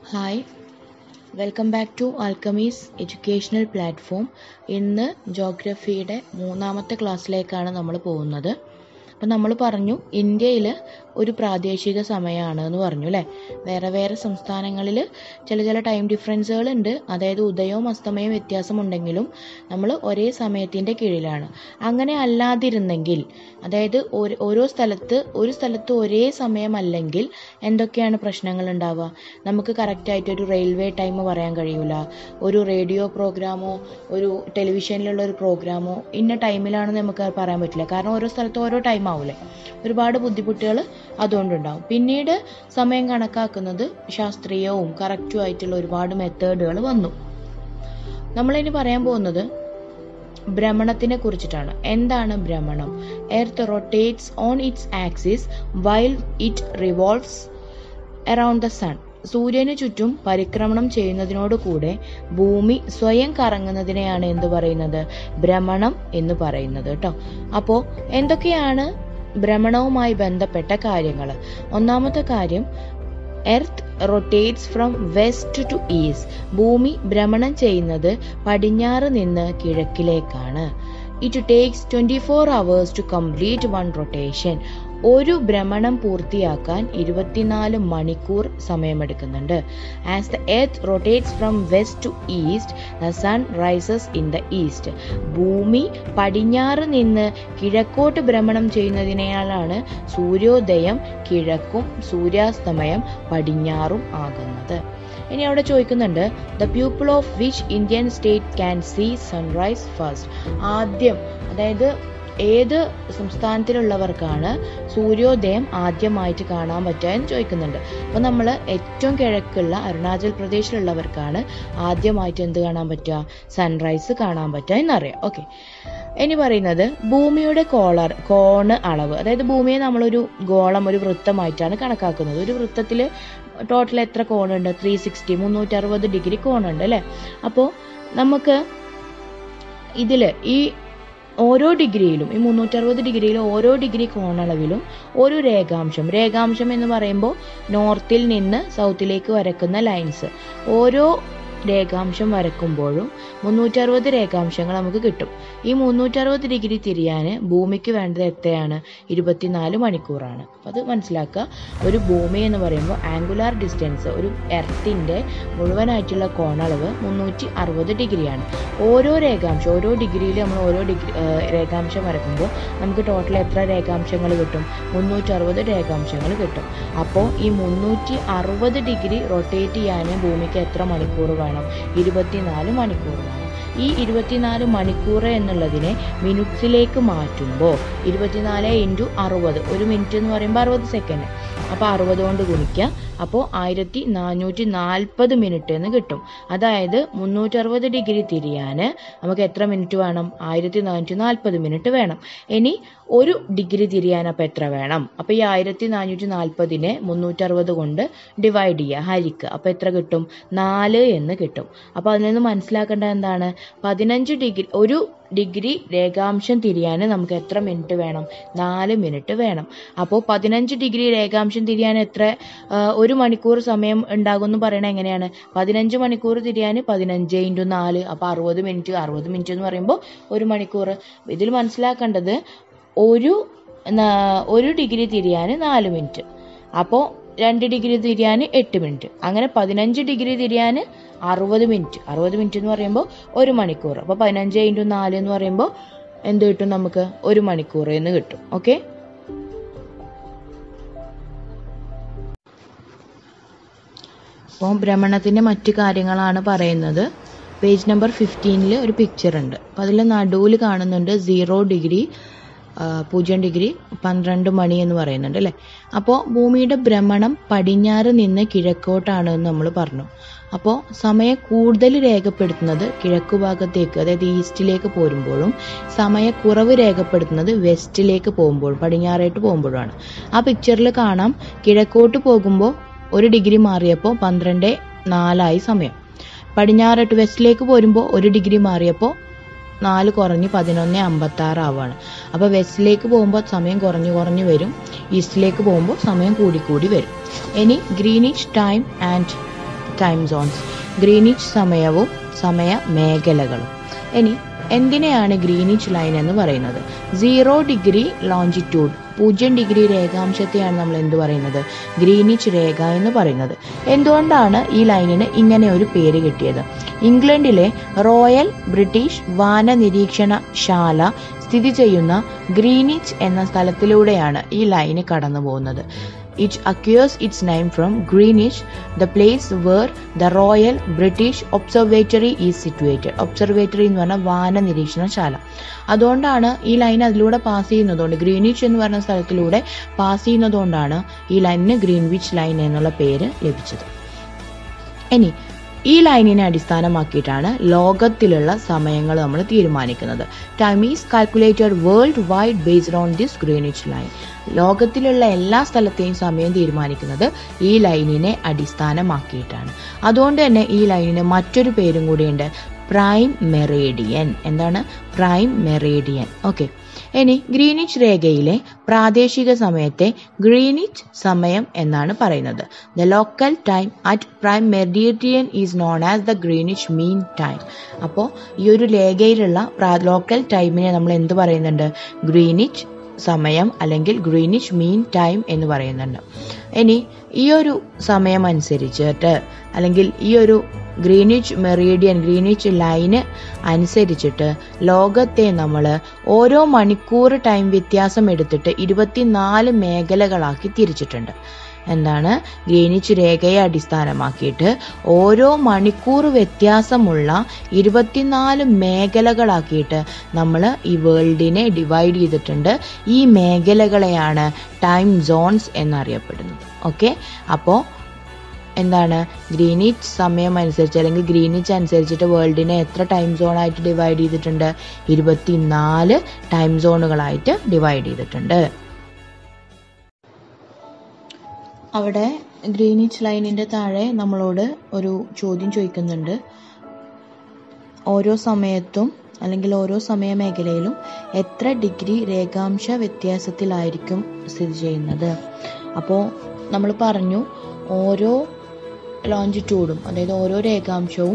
Hi welcome back to Alchemy's educational platform ഇന്ന് ജോഗ്രഫിയുടെ മൂന്നാമത്തെ ക്ലാസ്സിലേക്കാണ് നമ്മൾ പോകുന്നത് അപ്പം നമ്മൾ പറഞ്ഞു ഇന്ത്യയിൽ ഒരു പ്രാദേശിക സമയമാണ് എന്ന് പറഞ്ഞു അല്ലേ വേറെ വേറെ സംസ്ഥാനങ്ങളിൽ ചില ചില ടൈം ഡിഫറൻസുകൾ ഉണ്ട് അതായത് ഉദയവും അസ്തമയവും വ്യത്യാസമുണ്ടെങ്കിലും നമ്മൾ ഒരേ സമയത്തിൻ്റെ കീഴിലാണ് അങ്ങനെ അല്ലാതിരുന്നെങ്കിൽ അതായത് ഓരോ ഓരോ സ്ഥലത്ത് ഒരു സ്ഥലത്ത് ഒരേ സമയമല്ലെങ്കിൽ എന്തൊക്കെയാണ് പ്രശ്നങ്ങൾ ഉണ്ടാവുക നമുക്ക് കറക്റ്റായിട്ട് ഒരു റെയിൽവേ ടൈം പറയാൻ കഴിയൂല ഒരു റേഡിയോ പ്രോഗ്രാമോ ഒരു ടെലിവിഷനിലുള്ള ഒരു പ്രോഗ്രാമോ ഇന്ന ടൈമിലാണെന്ന് നമുക്ക് പറയാൻ പറ്റില്ല കാരണം ഓരോ സ്ഥലത്ത് ഓരോ ടൈം ആവൂലേ ഒരുപാട് ബുദ്ധിമുട്ടുകൾ അതുകൊണ്ടുണ്ടാവും പിന്നീട് സമയം കണക്കാക്കുന്നത് ശാസ്ത്രീയവും കറക്റ്റും ആയിട്ടുള്ള ഒരുപാട് മെത്തേഡുകൾ വന്നു നമ്മളിനി പറയാൻ പോകുന്നത് ഭ്രമണത്തിനെ കുറിച്ചിട്ടാണ് എന്താണ് ഭ്രമണം earth rotates on its axis while it revolves around the sun സൂര്യന് ചുറ്റും പരിക്രമണം ചെയ്യുന്നതിനോട് കൂടെ ഭൂമി സ്വയം കറങ്ങുന്നതിനെയാണ് എന്ത് പറയുന്നത് ഭ്രമണം എന്ന് പറയുന്നത് കേട്ടോ അപ്പോൾ എന്തൊക്കെയാണ് ഭ്രമണവുമായി ബന്ധപ്പെട്ട കാര്യങ്ങൾ ഒന്നാമത്തെ കാര്യം earth rotates from west to east ഭൂമി ഭ്രമണം ചെയ്യുന്നത് പടിഞ്ഞാറ് നിന്ന് കിഴക്കിലേക്കാണ് it takes twenty four hours to complete one rotation ഒരു ഭ്രമണം പൂർത്തിയാക്കാൻ ഇരുപത്തിനാല് മണിക്കൂർ സമയമെടുക്കുന്നുണ്ട് as the earth rotates from west to east the sun rises in the east ഭൂമി പടിഞ്ഞാറ് നിന്ന് കിഴക്കോട്ട് ഭ്രമണം ചെയ്യുന്നതിനാലാണ് സൂര്യോദയം കിഴക്കും സൂര്യാസ്തമയം പടിഞ്ഞാറും ആകുന്നത് ഇനി അവിടെ ചോദിക്കുന്നുണ്ട് the people of which Indian state can see sunrise first ആദ്യം അതായത് ഏത് സംസ്ഥാനത്തിലുള്ളവർക്കാണ് സൂര്യോദയം ആദ്യമായിട്ട് കാണാൻ പറ്റുക എന്ന് ചോദിക്കുന്നുണ്ട് അപ്പോൾ നമ്മൾ ഏറ്റവും കിഴക്കുള്ള അരുണാചൽ പ്രദേശിലുള്ളവർക്കാണ് ആദ്യമായിട്ട് എന്ത് കാണാൻ പറ്റുക സൺറൈസ് കാണാൻ പറ്റുക എന്നറിയാം ഓക്കെ ഇനി പറയുന്നത് ഭൂമിയുടെ കോളർ കോണ് അളവ് അതായത് ഭൂമിയെ നമ്മളൊരു ഗോളം ഒരു വൃത്തമായിട്ടാണ് കണക്കാക്കുന്നത് ഒരു വൃത്തത്തിൽ ടോട്ടൽ എത്ര കോണുണ്ട് ത്രീ സിക്സ്റ്റി മുന്നൂറ്ററുപത് ഡിഗ്രി കോണുണ്ട് അല്ലേ അപ്പോൾ നമുക്ക് ഇതിൽ ഈ ഓരോ ഡിഗ്രിയിലും ഈ മുന്നൂറ്ററുപത് ഡിഗ്രിയിലും ഓരോ ഡിഗ്രി കോണളവിലും ഒരു രേഖാംശം രേഖാംശം എന്ന് പറയുമ്പോൾ നോർത്തിൽ നിന്ന് സൗത്തിലേക്ക് വരക്കുന്ന ലൈൻസ് ഓരോ രേഖാംശം വരക്കുമ്പോഴും മുന്നൂറ്ററുപത് രേഖാംശങ്ങൾ നമുക്ക് കിട്ടും ഈ മുന്നൂറ്ററുപത് ഡിഗ്രി തിരിയാൻ ഭൂമിക്ക് വേണ്ടത് എത്രയാണ് ഇരുപത്തിനാല് മണിക്കൂറാണ് അത് മനസ്സിലാക്കുക ഒരു ഭൂമി എന്ന് പറയുമ്പോൾ ആംഗുലാർ ഡിസ്റ്റൻസ് ഒരു എർത്തിൻ്റെ മുഴുവനായിട്ടുള്ള കോണളവ് മുന്നൂറ്റി അറുപത് ഡിഗ്രിയാണ് ഓരോ രേഖാംശം ഓരോ ഡിഗ്രിയിൽ നമ്മൾ ഓരോ ഡിഗ്രി രേഖാംശം വരക്കുമ്പോൾ നമുക്ക് ടോട്ടൽ എത്ര രേഖാംശങ്ങൾ കിട്ടും മുന്നൂറ്ററുപത് രേഖാംശങ്ങൾ കിട്ടും അപ്പോൾ ഈ മുന്നൂറ്റി അറുപത് ഡിഗ്രി റൊട്ടേറ്റ് ചെയ്യാൻ ഭൂമിക്ക് എത്ര മണിക്കൂർ വേണം ഇരുപത്തിനാല് മണിക്കൂർ വേണം ഈ ഇരുപത്തിനാല് മണിക്കൂർ എന്നുള്ളതിനെ മിനിറ്റ്സിലേക്ക് മാറ്റുമ്പോൾ ഇരുപത്തിനാല് ഇൻറ്റു അറുപത് ഒരു മിനിറ്റ് എന്ന് പറയുമ്പോൾ അറുപത് സെക്കൻഡ് അപ്പോൾ അറുപത് കൊണ്ട് ഗുണിക്കുക അപ്പോൾ ആയിരത്തി നാനൂറ്റി നാൽപ്പത് മിനിറ്റ് എന്ന് കിട്ടും അതായത് മുന്നൂറ്ററുപത് ഡിഗ്രി തിരിയാൻ നമുക്ക് എത്ര മിനിറ്റ് വേണം ആയിരത്തി നാനൂറ്റി നാൽപ്പത് മിനിറ്റ് വേണം ഇനി ഒരു ഡിഗ്രി തിരിയാൻ അപ്പോൾ എത്ര വേണം അപ്പോൾ ഈ ആയിരത്തി നാനൂറ്റി നാൽപ്പതിനെ മുന്നൂറ്ററുപത് കൊണ്ട് ഡിവൈഡ് ചെയ്യുക ഹരിക്കുക അപ്പോൾ എത്ര കിട്ടും നാല് എന്ന് കിട്ടും അപ്പോൾ അതിൽ നിന്ന് മനസ്സിലാക്കേണ്ടത് എന്താണ് പതിനഞ്ച് ഡിഗ്രി ഒരു ഡിഗ്രി രേഖാംശം തിരിയാൻ നമുക്ക് എത്ര മിനിറ്റ് വേണം നാല് മിനിറ്റ് വേണം അപ്പോൾ പതിനഞ്ച് ഡിഗ്രി രേഖാംശം തിരിയാൻ എത്ര ഒരു മണിക്കൂർ സമയം ഉണ്ടാകും എന്ന് പറയണത് എങ്ങനെയാണ് പതിനഞ്ച് മണിക്കൂർ തിരിയാൻ പതിനഞ്ച് ഇൻറ്റു നാല് അപ്പോൾ അറുപത് മിനിറ്റ് അറുപത് മിനിറ്റ് എന്ന് പറയുമ്പോൾ ഒരു മണിക്കൂർ ഇതിൽ മനസ്സിലാക്കേണ്ടത് ഒരു ഒരു ഡിഗ്രി തിരിയാൻ നാല് മിനിറ്റ് അപ്പോൾ രണ്ട് ഡിഗ്രി തിരിയാൻ എട്ട് മിനിറ്റ് അങ്ങനെ പതിനഞ്ച് ഡിഗ്രി തിരിയാൻ അറുപത് മിനിറ്റ് അറുപത് മിനിറ്റ് എന്ന് പറയുമ്പോൾ ഒരു മണിക്കൂർ അപ്പോൾ പതിനഞ്ച് ഇൻറ്റു നാല് എന്ന് പറയുമ്പോൾ എന്ത് കിട്ടും നമുക്ക് ഒരു മണിക്കൂർ എന്ന് കിട്ടും ഓക്കെ അപ്പോൾ ഭ്രമണത്തിൻ്റെ മറ്റു കാര്യങ്ങളാണ് പറയുന്നത് പേജ് നമ്പർ ഫിഫ്റ്റീനിൽ ഒരു പിക്ചർ ഉണ്ട് അപ്പോൾ അതിൽ നടുവിൽ കാണുന്നുണ്ട് സീറോ ഡിഗ്രി പൂജ്യം ഡിഗ്രി പന്ത്രണ്ട് മണി എന്ന് പറയുന്നുണ്ട് അല്ലേ അപ്പോൾ ഭൂമിയുടെ ഭ്രമണം പടിഞ്ഞാറ് നിന്ന് കിഴക്കോട്ടാണ് എന്ന് നമ്മൾ പറഞ്ഞു അപ്പോൾ സമയം കൂടുതൽ രേഖപ്പെടുത്തുന്നത് കിഴക്കു ഭാഗത്തേക്ക് അതായത് ഈസ്റ്റിലേക്ക് പോരുമ്പോഴും സമയക്കുറവ് രേഖപ്പെടുത്തുന്നത് വെസ്റ്റിലേക്ക് പോകുമ്പോഴും പടിഞ്ഞാറേട്ട് പോകുമ്പോഴാണ് ആ പിക്ചറിൽ കാണാം കിഴക്കോട്ട് പോകുമ്പോൾ ഒരു ഡിഗ്രി മാറിയപ്പോൾ പന്ത്രണ്ട് നാലായി സമയം പടിഞ്ഞാറോട്ട് വെസ്റ്റിലേക്ക് പോരുമ്പോൾ ഒരു ഡിഗ്രി മാറിയപ്പോൾ നാല് കുറഞ്ഞ് പതിനൊന്ന് അമ്പത്തി ആറ് ആവുകയാണ് അപ്പോൾ വെസ്റ്റിലേക്ക് പോകുമ്പോൾ സമയം കുറഞ്ഞു കുറഞ്ഞു വരും ഈസ്റ്റിലേക്ക് പോകുമ്പോൾ സമയം കൂടി കൂടി വരും ഇനി Greenwich time and time zones Greenwich സമയവും സമയ മേഖലകളും ഇനി എന്തിനെയാണ് ഗ്രീനിച്ച് ലൈൻ എന്ന് പറയുന്നത് സീറോ ഡിഗ്രി ലോഞ്ചിറ്റ്യൂഡ് പൂജ്യം ഡിഗ്രി രേഖാംശത്തെയാണ് നമ്മൾ എന്ത് പറയുന്നത് ഗ്രീനിച്ച് രേഖ എന്ന് പറയുന്നത് എന്തുകൊണ്ടാണ് ഈ ലൈനിന് ഇങ്ങനെ ഒരു പേര് കിട്ടിയത് ഇംഗ്ലണ്ടിലെ റോയൽ ബ്രിട്ടീഷ് വാന നിരീക്ഷണശാല സ്ഥിതി ചെയ്യുന്ന ഗ്രീനിച്ച് എന്ന സ്ഥലത്തിലൂടെയാണ് ഈ ലൈന് കടന്നു പോകുന്നത് It acquires its name from Greenwich, the place where the Royal British Observatory is situated. Observatory എന്ന് പറഞ്ഞാൽ വാന നിരീക്ഷണശാല അതുകൊണ്ടാണ് ഈ ലൈൻ അതിലൂടെ പാസ് ചെയ്യുന്നതുകൊണ്ട് ഗ്രീനിച്ച് എന്ന് പറഞ്ഞ സ്ഥലത്തിലൂടെ പാസ് ചെയ്യുന്നതുകൊണ്ടാണ് ഈ ലൈനിന് ഗ്രീൻവിച്ച് ലൈൻ എന്നുള്ള പേര് ലഭിച്ചത് ഇനി ഈ ലൈനിനെ അടിസ്ഥാനമാക്കിയിട്ടാണ് ലോകത്തിലുള്ള സമയങ്ങൾ നമ്മൾ തീരുമാനിക്കുന്നത് time is calculated world wide based on this Greenwich line ലോകത്തിലുള്ള എല്ലാ സ്ഥലത്തെയും സമയം തീരുമാനിക്കുന്നത് ഈ ലൈനിനെ അടിസ്ഥാനമാക്കിയിട്ടാണ് അതുകൊണ്ട് തന്നെ ഈ ലൈനിന് മറ്റൊരു പേരും കൂടിയുണ്ട് പ്രൈം മെറേഡിയൻ എന്താണ് പ്രൈം മെറേഡിയൻ ഓക്കെ ഇനി ഗ്രീനിച്ച് രേഖയിലെ പ്രാദേശിക സമയത്തെ ഗ്രീനിച്ച് സമയം എന്നാണ് പറയുന്നത് the local time at prime meridian is known as the Greenwich mean time അപ്പോൾ ഈ ഒരു രേഖയിലുള്ള ലോക്കൽ ടൈമിനെ നമ്മൾ എന്ത് പറയുന്നുണ്ട് ഗ്രീനിച്ച് സമയം അല്ലെങ്കിൽ ഗ്രീനിച്ച് മീൻ ടൈം എന്ന് പറയുന്നുണ്ട് ഇനി ഈ ഒരു സമയം അനുസരിച്ചിട്ട് അല്ലെങ്കിൽ ഈ ഒരു ഗ്രീനിച്ച് മെറീഡിയൻ ഗ്രീനിച്ച് ലൈന് അനുസരിച്ചിട്ട് ലോകത്തെ നമ്മൾ ഓരോ മണിക്കൂർ ടൈം വ്യത്യാസം എടുത്തിട്ട് ഇരുപത്തിനാല് മേഖലകളാക്കി തിരിച്ചിട്ടുണ്ട് എന്താണ് ഗ്രീനിച്ച് രേഖയെ അടിസ്ഥാനമാക്കിയിട്ട് ഓരോ മണിക്കൂർ വ്യത്യാസമുള്ള ഇരുപത്തിനാല് മേഖലകളാക്കിയിട്ട് നമ്മൾ ഈ വേൾഡിനെ ഡിവൈഡ് ചെയ്തിട്ടുണ്ട് ഈ മേഖലകളെയാണ് ടൈം സോൺസ് എന്നറിയപ്പെടുന്നത് ഓക്കെ അപ്പോൾ എന്താണ് ഗ്രീനിച്ച് സമയം അനുസരിച്ച് അല്ലെങ്കിൽ ഗ്രീനിച്ച് അനുസരിച്ചിട്ട് വേൾഡിനെ എത്ര ടൈം സോൺ ആയിട്ട് ഡിവൈഡ് ചെയ്തിട്ടുണ്ട് ഇരുപത്തിനാല് ടൈം സോണുകളായിട്ട് ഡിവൈഡ് ചെയ്തിട്ടുണ്ട് അവിടെ ഗ്രീനിച്ച് ലൈനിൻ്റെ താഴെ നമ്മളോട് ഒരു ചോദ്യം ചോദിക്കുന്നുണ്ട് ഓരോ സമയത്തും അല്ലെങ്കിൽ ഓരോ സമയമേഖലയിലും എത്ര ഡിഗ്രി രേഖാംശ വ്യത്യാസത്തിലായിരിക്കും സ്ഥിതി ചെയ്യുന്നത് അപ്പോൾ നമ്മൾ പറഞ്ഞു ഓരോ ലോഞ്ചിറ്റ്യൂഡും അതായത് ഓരോ രേഖാംശവും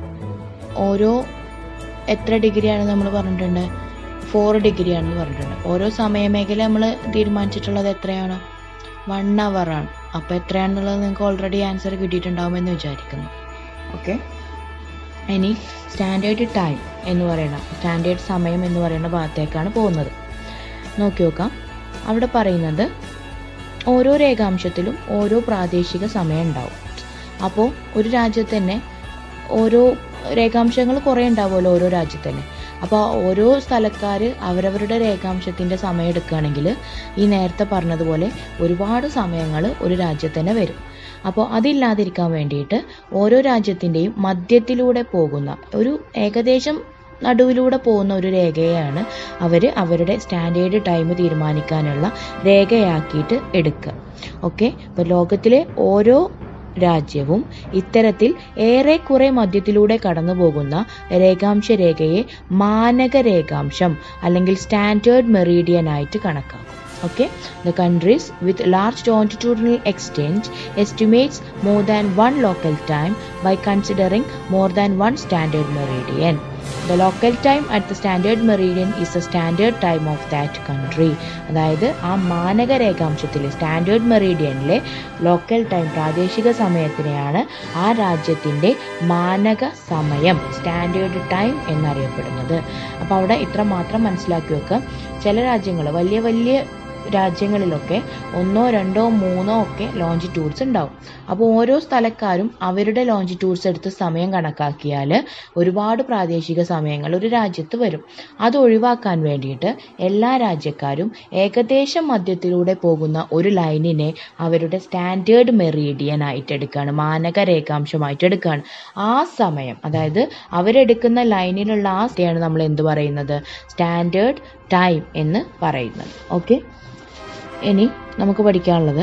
ഓരോ എത്ര ഡിഗ്രിയാണ് നമ്മൾ പറഞ്ഞിട്ടുണ്ട് ഫോർ ഡിഗ്രി ആണെന്ന് പറഞ്ഞിട്ടുണ്ട് ഓരോ സമയമേഖല നമ്മൾ തീരുമാനിച്ചിട്ടുള്ളത് എത്രയാണ് വൺ അവർ ആണ് അപ്പോൾ എത്രയാണെന്നുള്ളത് നിങ്ങൾക്ക് ഓൾറെഡി ആൻസർ കിട്ടിയിട്ടുണ്ടാവുമെന്ന് വിചാരിക്കുന്നു ഓക്കെ ഇനി സ്റ്റാൻഡേർഡ് ടൈം എന്ന് പറയുന്ന സ്റ്റാൻഡേർഡ് സമയം എന്ന് പറയുന്ന ഭാഗത്തേക്കാണ് പോകുന്നത് നോക്കി നോക്കാം അവിടെ പറയുന്നത് ഓരോ രേഖാംശത്തിലും ഓരോ പ്രാദേശിക സമയം ഉണ്ടാവും അപ്പോൾ ഒരു രാജ്യത്ത് തന്നെ ഓരോ രേഖാംശങ്ങൾ കുറേ ഉണ്ടാവുമല്ലോ ഓരോ രാജ്യത്ത് തന്നെ അപ്പോൾ ഓരോ സ്ഥലക്കാർ അവരവരുടെ രേഖാംശത്തിൻ്റെ സമയം എടുക്കുകയാണെങ്കിൽ ഈ നേരത്തെ പറഞ്ഞതുപോലെ ഒരുപാട് സമയങ്ങൾ ഒരു രാജ്യത്ത് തന്നെ വരും അപ്പോൾ അതില്ലാതിരിക്കാൻ വേണ്ടിയിട്ട് ഓരോ രാജ്യത്തിൻ്റെയും മധ്യത്തിലൂടെ പോകുന്ന ഒരു ഏകദേശം നടുവിലൂടെ പോകുന്ന ഒരു രേഖയാണ് അവർ അവരുടെ സ്റ്റാൻഡേർഡ് ടൈം തീരുമാനിക്കാനുള്ള രേഖയാക്കിയിട്ട് എടുക്കുക ഓക്കെ അപ്പോൾ ലോകത്തിലെ ഓരോ രാജ്യവും ഇത്തരത്തിൽ ഏറെക്കുറെ മധ്യത്തിലൂടെ കടന്നു പോകുന്ന രേഖാംശ രേഖയെ മാനക രേഖാംശം അല്ലെങ്കിൽ സ്റ്റാൻഡേർഡ് മെറീഡിയൻ ആയിട്ട് കണക്കാക്കും okay the countries with large longitudinal extent estimates more than one local time by considering more than one standard meridian the local time at the standard meridian is the standard time of that country അതായത് ആ മാനക രേഖാംശത്തിലെ standard മെറീഡിയനിലെ local time പ്രാദേശിക സമയത്തിനെയാണ് ആ രാജ്യത്തിൻ്റെ മാനക സമയം സ്റ്റാൻഡേർഡ് ടൈം എന്നറിയപ്പെടുന്നത് അപ്പോൾ അവിടെ ഇത്ര മാത്രം മനസ്സിലാക്കി വെക്കുക ചില രാജ്യങ്ങൾ വലിയ വലിയ രാജ്യങ്ങളിലൊക്കെ ഒന്നോ രണ്ടോ മൂന്നോ ഒക്കെ ലോഞ്ചിറ്റ്യൂഡ്സ് ഉണ്ടാവും അപ്പോൾ ഓരോ സ്ഥലക്കാരും അവരുടെ ലോഞ്ചിറ്റ്യൂഡ്സ് എടുത്ത് സമയം കണക്കാക്കിയാൽ ഒരുപാട് പ്രാദേശിക സമയങ്ങൾ ഒരു രാജ്യത്ത് വരും അത് ഒഴിവാക്കാൻ വേണ്ടിയിട്ട് എല്ലാ രാജ്യക്കാരും ഏകദേശം മധ്യത്തിലൂടെ പോകുന്ന ഒരു ലൈനിനെ അവരുടെ സ്റ്റാൻഡേർഡ് മെറീഡിയൻ ആയിട്ട് എടുക്കുകയാണ് മാനക രേഖാംശമായിട്ട് എടുക്കുകയാണ് ആ സമയം അതായത് അവരെടുക്കുന്ന ലൈനിലുള്ള ആ സ്റ്റേയാണ് നമ്മൾ എന്ത് പറയുന്നത് സ്റ്റാൻഡേർഡ് ടൈം എന്ന് പറയുന്നത് ഓക്കെ ഇനി നമുക്ക് പഠിക്കാനുള്ളത്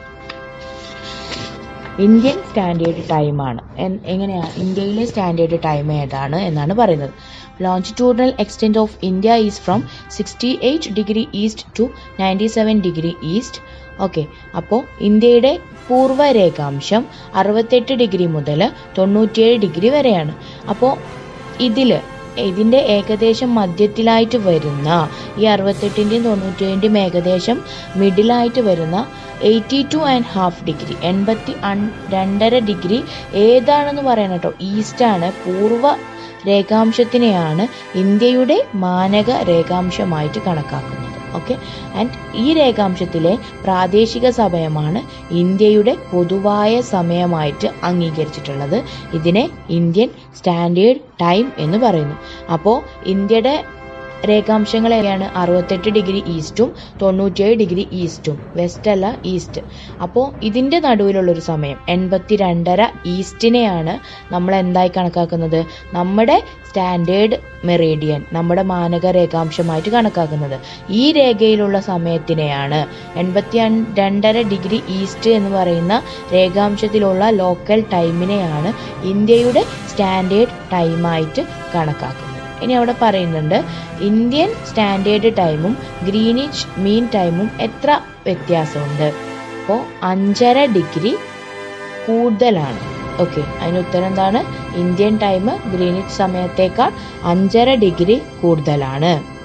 ഇന്ത്യൻ സ്റ്റാൻഡേർഡ് ടൈമാണ് എങ്ങനെയാണ് ഇന്ത്യയിലെ സ്റ്റാൻഡേർഡ് ടൈം ഏതാണ് എന്നാണ് പറയുന്നത് longitudinal extent of India is from sixty eight degree east to ninety seven degree east okay അപ്പോൾ ഇന്ത്യയുടെ പൂർവ്വ രേഖാംശം അറുപത്തെട്ട് ഡിഗ്രി മുതൽ തൊണ്ണൂറ്റിയേഴ് ഡിഗ്രി വരെയാണ് അപ്പോൾ ഇതിൽ ഇതിൻ്റെ ഏകദേശം മധ്യത്തിലായിട്ട് വരുന്ന ഈ അറുപത്തെട്ടിൻ്റെയും തൊണ്ണൂറ്റിയേഴിൻ്റെയും ഏകദേശം മിഡിലായിട്ട് വരുന്ന eighty two and half degree എൺപത്തി അൺ രണ്ടര ഡിഗ്രി ഏതാണെന്ന് പറയണം കേട്ടോ ഈസ്റ്റാണ് പൂർവ്വ രേഖാംശത്തിനെയാണ് ഇന്ത്യയുടെ മാനക രേഖാംശമായിട്ട് കണക്കാക്കുന്നത് ഓക്കെ ആൻഡ് ഈ രേഖാംശത്തിലെ പ്രാദേശിക സമയമാണ് ഇന്ത്യയുടെ പൊതുവായ സമയമായിട്ട് അംഗീകരിച്ചിട്ടുള്ളത് ഇതിനെ ഇന്ത്യൻ സ്റ്റാൻഡേർഡ് ടൈം എന്ന് പറയുന്നു അപ്പോൾ ഇന്ത്യയുടെ രേഖാംശങ്ങൾ ഏതാണ് അറുപത്തെട്ട് ഡിഗ്രി ഈസ്റ്റും തൊണ്ണൂറ്റിയേഴ് ഡിഗ്രി ഈസ്റ്റും വെസ്റ്റ് അല്ല ഈസ്റ്റ് അപ്പോൾ ഇതിൻ്റെ നടുവിലുള്ളൊരു സമയം എൺപത്തി രണ്ടര ഈസ്റ്റിനെയാണ് നമ്മൾ എന്തായി കണക്കാക്കുന്നത് നമ്മുടെ സ്റ്റാൻഡേർഡ് മെറേഡിയൻ നമ്മുടെ മാനക രേഖാംശമായിട്ട് കണക്കാക്കുന്നത് ഈ രേഖയിലുള്ള സമയത്തിനെയാണ് എൺപത്തി രണ്ടര ഡിഗ്രി ഈസ്റ്റ് എന്ന് പറയുന്ന രേഖാംശത്തിലുള്ള ലോക്കൽ ടൈമിനെയാണ് ഇന്ത്യയുടെ സ്റ്റാൻഡേർഡ് ടൈമായിട്ട് കണക്കാക്കുന്നത് ഇനി അവിടെ പറയുന്നുണ്ട് ഇന്ത്യൻ സ്റ്റാൻഡേർഡ് ടൈമും ഗ്രീനിച്ച് മീൻ ടൈമും എത്ര വ്യത്യാസമുണ്ട് അപ്പോൾ അഞ്ചര ഡിഗ്രി കൂടുതലാണ് ഓക്കെ അതിന് ഉത്തരം എന്താണ് ഇന്ത്യൻ ടൈം ഗ്രീനിച്ച് സമയത്തേക്കാൾ അഞ്ചര ഡിഗ്രി കൂടുതലാണ്